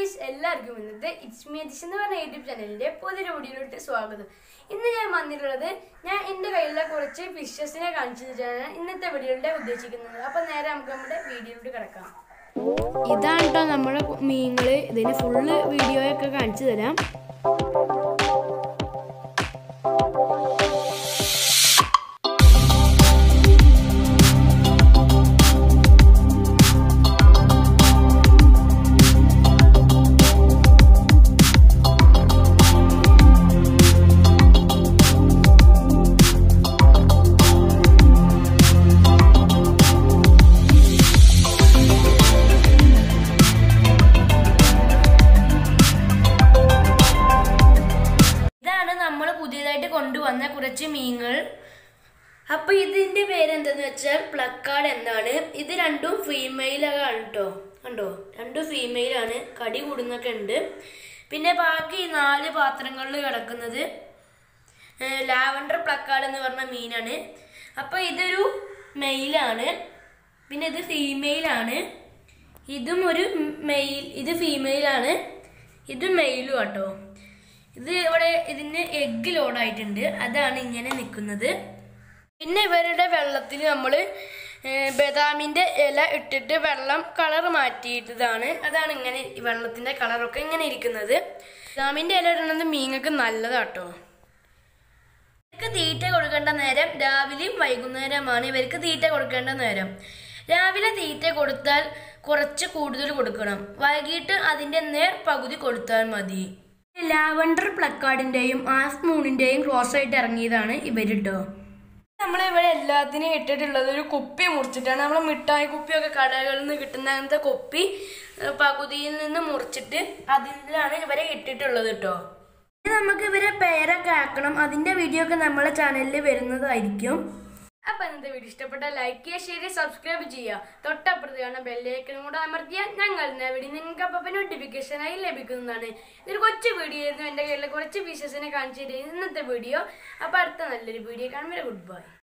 guys എല്ലാവർക്കും ഇന്നത്തെ it's me this എന്ന് പറഞ്ഞ യൂട്യൂബ് ചാനലിന്റെ പുതിയൊരു വീഡിയോയിലോട്ട് സ്വാഗതം ഇന്ന് ഞാൻ വന്നിട്ടുള്ളത് ഞാൻ എൻ്റെ കയ്യിലെ കുറച്ച് ഫിഷസിനെ കാണിച്ചു തരാനാണ് ഇന്നത്തെ വീഡിയോയിലൂടെ ഉദ്ദേശിക്കുന്നത് അപ്പൊ നേരെ നമുക്ക് നമ്മുടെ വീഡിയോയിലോട്ട് കിടക്കാം ഇതാണ് കേട്ടോ നമ്മുടെ മീനുകൾ ഇതിന് ഫുള്ള് വീഡിയോയൊക്കെ കാണിച്ചു തരാം ഇതാണ് നമ്മൾ പുതിയതായിട്ട് കൊണ്ടുവന്ന കുറച്ച് മീനുകൾ അപ്പൊ ഇതിന്റെ പേരെന്തെന്ന് വെച്ചാൽ പ്ലക്കാർഡ് എന്നാണ് ഇത് രണ്ടും ഫീമെയിലാണ് കേട്ടോ കണ്ടോ രണ്ടും ഫീമെയിലാണ് കടി കൂടുന്നൊക്കെ ഉണ്ട് പിന്നെ ബാക്കി നാല് പാത്രങ്ങളിൽ കിടക്കുന്നത് ലാവണ്ടർ പ്ലക്കാർഡ് എന്ന് പറഞ്ഞ മീനാണ് അപ്പൊ ഇതൊരു മെയിലാണ് പിന്നെ ഇത് ഫീമെയിലാണ് ഇതും ഒരു മെയിൽ ഇത് ഫീമെയിലാണ് ഇത് മെയിലും കേട്ടോ ഇത് ഇവിടെ ഇതിന് എഗ് ലോഡായിട്ടുണ്ട് അതാണ് ഇങ്ങനെ നിൽക്കുന്നത് പിന്നെ ഇവരുടെ വെള്ളത്തിൽ നമ്മൾ ബദാമിന്റെ ഇല ഇട്ടിട്ട് വെള്ളം കളർ മാറ്റിയിട്ടതാണ് അതാണ് ഇങ്ങനെ ഈ വെള്ളത്തിന്റെ കളറൊക്കെ ഇങ്ങനെ ഇരിക്കുന്നത് ബദാമിന്റെ ഇല ഇടുന്നത് മീങ്ങൾക്ക് നല്ലതാട്ടോ ഇവർക്ക് തീറ്റ കൊടുക്കേണ്ട നേരം രാവിലെയും വൈകുന്നേരമാണ് ഇവർക്ക് തീറ്റ കൊടുക്കേണ്ട നേരം രാവിലെ തീറ്റ കൊടുത്താൽ കുറച്ച് കൂടുതൽ കൊടുക്കണം വൈകിട്ട് അതിന്റെ നേർ പകുതി കൊടുത്താൽ മതി ലാവണ്ടർ പ്ലക്കാർഡിന്റെയും ആസ് മൂണിന്റെയും ക്രോസ് ആയിട്ട് ഇറങ്ങിയതാണ് ഇവരിട്ടോ നമ്മളിവിടെ എല്ലാത്തിനും ഇട്ടിട്ടുള്ളത് ഒരു കുപ്പി മുറിച്ചിട്ടാണ് നമ്മൾ മിഠായി കുപ്പിയൊക്കെ കടകളിൽ നിന്ന് കിട്ടുന്ന അങ്ങനത്തെ കുപ്പി ഏഹ്, പകുതിയിൽ നിന്ന് മുറിച്ചിട്ട് അതിലാണ് ഇവരെ ഇട്ടിട്ടുള്ളത് കേട്ടോ ഇനി നമുക്ക് ഇവരെ പേരൊക്കെ ആക്കണം അതിന്റെ വീഡിയോ ഒക്കെ നമ്മളെ ചാനലിൽ വരുന്നതായിരിക്കും അപ്പൊ ഇന്നത്തെ വീഡിയോ ഇഷ്ടപ്പെട്ടാൽ ലൈക്ക് ചെയ്യുക ഷെയർ ചെയ്യുക സബ്സ്ക്രൈബ് ചെയ്യുക തൊട്ടപ്പുറത്ത് കാണുന്ന ബെല്ലേക്കനും കൂടെ അമർത്തിയാൽ ഞങ്ങൾ വീഡിയോ നിങ്ങൾക്ക് അപ്പം നോട്ടിഫിക്കേഷൻ ആയി ലഭിക്കുന്നതാണ് ഇതൊരു കൊച്ചു വീഡിയോ ആയിരുന്നു എൻ്റെ കയ്യിലെ കുറച്ച് ഫീച്ചേഴ്സിനെ കാണിച്ചു തരുന്നത് ഇന്നത്തെ വീഡിയോ അപ്പൊ അടുത്ത നല്ലൊരു വീഡിയോ കാണുമ്പോൾ ഗുഡ് ബൈ